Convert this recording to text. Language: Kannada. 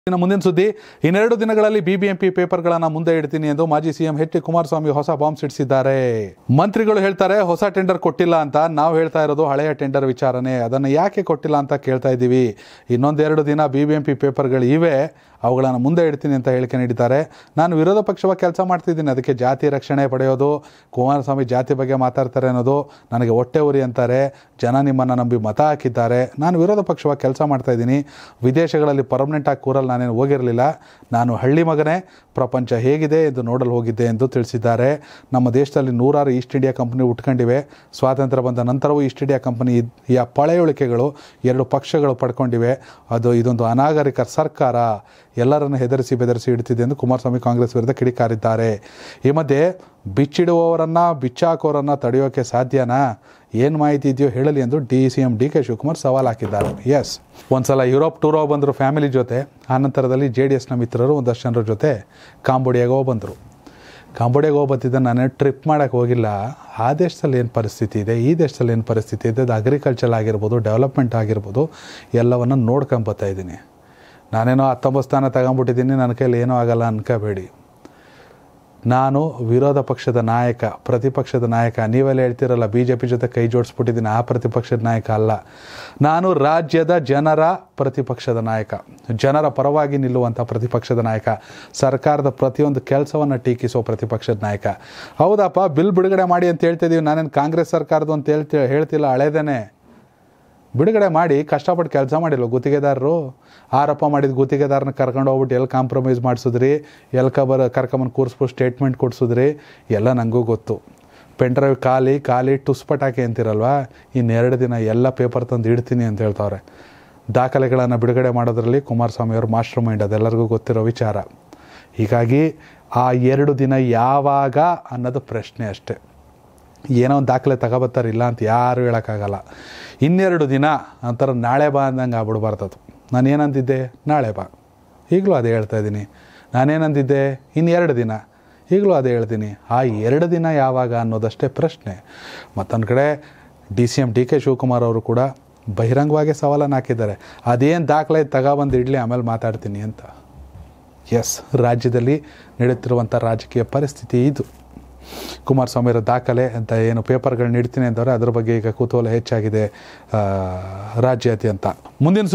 ಇನ್ನು ಮುಂದಿನ ಸುದ್ದಿ ಇನ್ನೆರಡು ದಿನಗಳಲ್ಲಿ ಬಿಬಿಎಂಪಿ ಪೇಪರ್ಗಳನ್ನು ಮುಂದೆ ಇಡ್ತೀನಿ ಎಂದು ಮಾಜಿ ಸಿಎಂ ಎಚ್ ಡಿ ಕುಮಾರಸ್ವಾಮಿ ಹೊಸ ಬಾಂಬ್ ಸಿಡಿಸಿದ್ದಾರೆ ಮಂತ್ರಿಗಳು ಹೇಳ್ತಾರೆ ಹೊಸ ಟೆಂಡರ್ ಕೊಟ್ಟಿಲ್ಲ ಅಂತ ನಾವು ಹೇಳ್ತಾ ಇರೋದು ಹಳೆಯ ಟೆಂಡರ್ ವಿಚಾರನೆ ಅದನ್ನು ಯಾಕೆ ಕೊಟ್ಟಿಲ್ಲ ಅಂತ ಕೇಳ್ತಾ ಇದ್ದೀವಿ ಇನ್ನೊಂದೆರಡು ದಿನ ಬಿಬಿಎಂಪಿ ಪೇಪರ್ಗಳು ಇವೆ ಅವುಗಳನ್ನು ಮುಂದೆ ಇಡ್ತೀನಿ ಅಂತ ಹೇಳಿಕೆ ನೀಡಿದ್ದಾರೆ ನಾನು ವಿರೋಧ ಪಕ್ಷವಾಗಿ ಕೆಲಸ ಮಾಡ್ತಿದ್ದೀನಿ ಅದಕ್ಕೆ ಜಾತಿ ರಕ್ಷಣೆ ಪಡೆಯೋದು ಕುಮಾರಸ್ವಾಮಿ ಜಾತಿ ಬಗ್ಗೆ ಮಾತಾಡ್ತಾರೆ ಅನ್ನೋದು ನನಗೆ ಹೊಟ್ಟೆ ಉರಿ ಅಂತಾರೆ ಜನ ನಿಮ್ಮನ್ನು ನಂಬಿ ಮತ ಹಾಕಿದ್ದಾರೆ ನಾನು ವಿರೋಧ ಪಕ್ಷವಾಗಿ ಕೆಲಸ ಮಾಡ್ತಾ ಇದ್ದೀನಿ ವಿದೇಶಗಳಲ್ಲಿ ಪರ್ಮನೆಂಟಾಗಿ ಕೂರಲು ನಾನೇನು ಹೋಗಿರಲಿಲ್ಲ ನಾನು ಹಳ್ಳಿ ಮಗನೇ ಪ್ರಪಂಚ ಹೇಗಿದೆ ಎಂದು ನೋಡಲು ಹೋಗಿದ್ದೆ ಎಂದು ತಿಳಿಸಿದ್ದಾರೆ ನಮ್ಮ ದೇಶದಲ್ಲಿ ನೂರಾರು ಈಸ್ಟ್ ಇಂಡಿಯಾ ಕಂಪನಿ ಉಟ್ಕೊಂಡಿವೆ ಸ್ವಾತಂತ್ರ್ಯ ಬಂದ ನಂತರವೂ ಈಸ್ಟ್ ಇಂಡಿಯಾ ಕಂಪನಿಯ ಪಳೆಯುಳಿಕೆಗಳು ಎರಡು ಪಕ್ಷಗಳು ಪಡ್ಕೊಂಡಿವೆ ಅದು ಇದೊಂದು ಅನಾಗರಿಕ ಸರ್ಕಾರ ಎಲ್ಲರನ್ನು ಹೆದರಿಸಿ ಬೆದರಿಸಿ ಇಡ್ತಿದೆ ಎಂದು ಕುಮಾರಸ್ವಾಮಿ ಕಾಂಗ್ರೆಸ್ ವಿರುದ್ಧ ಕಿಡಿಕಾರಿದ್ದಾರೆ ಈ ಮಧ್ಯೆ ಬಿಚ್ಚಿಡುವವರನ್ನು ಬಿಚ್ಚಾಕೋರನ್ನು ತಡೆಯೋಕೆ ಸಾಧ್ಯನಾ ಏನು ಮಾಹಿತಿ ಇದೆಯೋ ಹೇಳಲಿ ಎಂದು D C M D K Shivakumar ಸವಾಲು ಹಾಕಿದ್ದಾರೆ ಎಸ್ ಒಂದ್ಸಲ ಯುರೋಪ್ ಟೂರ್ ಹೋಗಿ ಬಂದರು ಫ್ಯಾಮಿಲಿ ಜೊತೆ ಆನಂತರದಲ್ಲಿ ಜೆ ಡಿ ಎಸ್ನ ಮಿತ್ರರು ಒಂದಷ್ಟು ಜನರ ಜೊತೆ ಕಾಂಬೋಡಿಯಾಗೆ ಹೋಗಿ ಬಂದರು ಕಾಂಬೋಡಿಯಾಗೆ ಹೋಗಿ ಬರ್ತಿದ್ದೆ ನಾನು ಟ್ರಿಪ್ ಮಾಡೋಕ್ಕೆ ಹೋಗಿಲ್ಲ ಆ ದೇಶದಲ್ಲಿ ಏನು ಪರಿಸ್ಥಿತಿ ಇದೆ ಈ ದೇಶದಲ್ಲಿ ಏನು ಪರಿಸ್ಥಿತಿ ಇದೆ ಅದು ಅಗ್ರಿಕಲ್ಚರ್ ಆಗಿರ್ಬೋದು ಡೆವಲಪ್ಮೆಂಟ್ ಆಗಿರ್ಬೋದು ಎಲ್ಲವನ್ನು ನೋಡ್ಕೊಂಬತ್ತಾ ಇದ್ದೀನಿ ನಾನೇನೋ ಹತ್ತೊಂಬತ್ತು ಸ್ಥಾನ ತಗೊಂಬಿಟ್ಟಿದ್ದೀನಿ ನನ್ನ ಕೈಲಿ ಏನೂ ಆಗಲ್ಲ ಅನ್ಕೋಬೇಡಿ ನಾನು ವಿರೋಧ ಪಕ್ಷದ ನಾಯಕ ಪ್ರತಿಪಕ್ಷದ ನಾಯಕ ನೀವೆಲ್ಲ ಹೇಳ್ತಿರಲ್ಲ ಬಿ ಜೆ ಪಿ ಜೊತೆ ಕೈ ಜೋಡಿಸ್ಬಿಟ್ಟಿದ್ದೀನಿ ಆ ಪ್ರತಿಪಕ್ಷದ ನಾಯಕ ಅಲ್ಲ ನಾನು ರಾಜ್ಯದ ಜನರ ಪ್ರತಿಪಕ್ಷದ ನಾಯಕ ಜನರ ಪರವಾಗಿ ನಿಲ್ಲುವಂಥ ಪ್ರತಿಪಕ್ಷದ ನಾಯಕ ಸರ್ಕಾರದ ಪ್ರತಿಯೊಂದು ಕೆಲಸವನ್ನು ಟೀಕಿಸುವ ಪ್ರತಿಪಕ್ಷದ ನಾಯಕ ಹೌದಪ್ಪ ಬಿಲ್ ಬಿಡುಗಡೆ ಮಾಡಿ ಅಂತ ಹೇಳ್ತಿದ್ದೀವಿ ನಾನೇನು ಕಾಂಗ್ರೆಸ್ ಸರ್ಕಾರದ್ದು ಅಂತ ಹೇಳ್ತಿ ಹೇಳ್ತಿಲ್ಲ ಹಳೇದೇನೆ ಬಿಡುಗಡೆ ಮಾಡಿ ಕಷ್ಟಪಟ್ಟು ಕೆಲಸ ಮಾಡಿಲ್ಲ ಗುತ್ತಿಗೆದಾರರು ಆರೋಪ ಮಾಡಿದ ಗುತ್ತಿಗೆದಾರನ ಕರ್ಕೊಂಡು ಹೋಗ್ಬಿಟ್ಟು ಎಲ್ಲಿ ಕಾಂಪ್ರಮೈಸ್ ಮಾಡಿಸಿದ್ರಿ ಎಲ್ಲಿ ಕಬರ್ ಕರ್ಕೊಂಬಂದು ಕೂರಿಸ್ಬಿಟ್ಟು ಸ್ಟೇಟ್ಮೆಂಟ್ ಕೊಡಿಸಿದ್ರಿ ಎಲ್ಲ ನನಗೂ ಗೊತ್ತು ಪೆನ್ಡ್ರೈವ್ ಖಾಲಿ ಖಾಲಿ ಟುಸ್ ಪಟಾಕಿ ಅಂತಿರಲ್ವಾ ಇನ್ನೆರಡು ದಿನ ಎಲ್ಲ ಪೇಪರ್ ತಂದು ಇಡ್ತೀನಿ ಅಂತ ಹೇಳ್ತಾವ್ರೆ ದಾಖಲೆಗಳನ್ನು ಬಿಡುಗಡೆ ಮಾಡೋದ್ರಲ್ಲಿ ಕುಮಾರಸ್ವಾಮಿ ಅವರು ಮಾಸ್ಟರ್ ಮೈಂಡ್ ಅದೆಲ್ಲರಿಗೂ ಗೊತ್ತಿರೋ ವಿಚಾರ ಹೀಗಾಗಿ ಆ ಎರಡು ದಿನ ಯಾವಾಗ ಅನ್ನೋದು ಪ್ರಶ್ನೆ ಅಷ್ಟೆ ಏನೋ ಒಂದು ದಾಖಲೆ ತಗೋಬತ್ತಾರೆ ಇಲ್ಲ ಅಂತ ಯಾರು ಹೇಳೋಕ್ಕಾಗಲ್ಲ ಇನ್ನೆರಡು ದಿನ ಅಂತಾರೆ ನಾಳೆ ಬಾ ಅಂದಂಗೆ ಆಗ್ಬಿಡ್ಬಾರ್ದು ಅದು ನಾನು ಏನಂತಿದ್ದೆ ನಾಳೆ ಬಾ ಈಗಲೂ ಅದೇ ಹೇಳ್ತಾ ಇದ್ದೀನಿ ನಾನೇನಂತಿದ್ದೆ ಇನ್ನೆರಡು ದಿನ ಈಗಲೂ ಅದೇ ಹೇಳ್ತೀನಿ ಆ ಎರಡು ದಿನ ಯಾವಾಗ ಅನ್ನೋದಷ್ಟೇ ಪ್ರಶ್ನೆ ಮತ್ತೊಂದು ಕಡೆ D C M D K Shivakumar ಅವರು ಕೂಡ ಬಹಿರಂಗವಾಗಿ ಸವಾಲನ್ನು ಹಾಕಿದ್ದಾರೆ ಅದೇನು ದಾಖಲೆ ತಗೊಬಂದು ಇಡಲಿ ಆಮೇಲೆ ಮಾತಾಡ್ತೀನಿ ಅಂತ ಎಸ್ ರಾಜ್ಯದಲ್ಲಿ ನಡೆಯುತ್ತಿರುವಂಥ ರಾಜಕೀಯ ಪರಿಸ್ಥಿತಿ ಇದು ಕುಮಾರಸ್ವಾಮಿಯವರ ದಾಖಲೆ ಅಂತ ಏನು ಪೇಪರ್ಗಳನ್ನ ಇಡ್ತೀನಿ ಅಂತವ್ರೆ ಅದ್ರ ಬಗ್ಗೆ ಈಗ ಕುತೂಹಲ ಹೆಚ್ಚಾಗಿದೆ ಆ, ರಾಜ್ಯಾದ್ಯಂತ ಮುಂದಿನ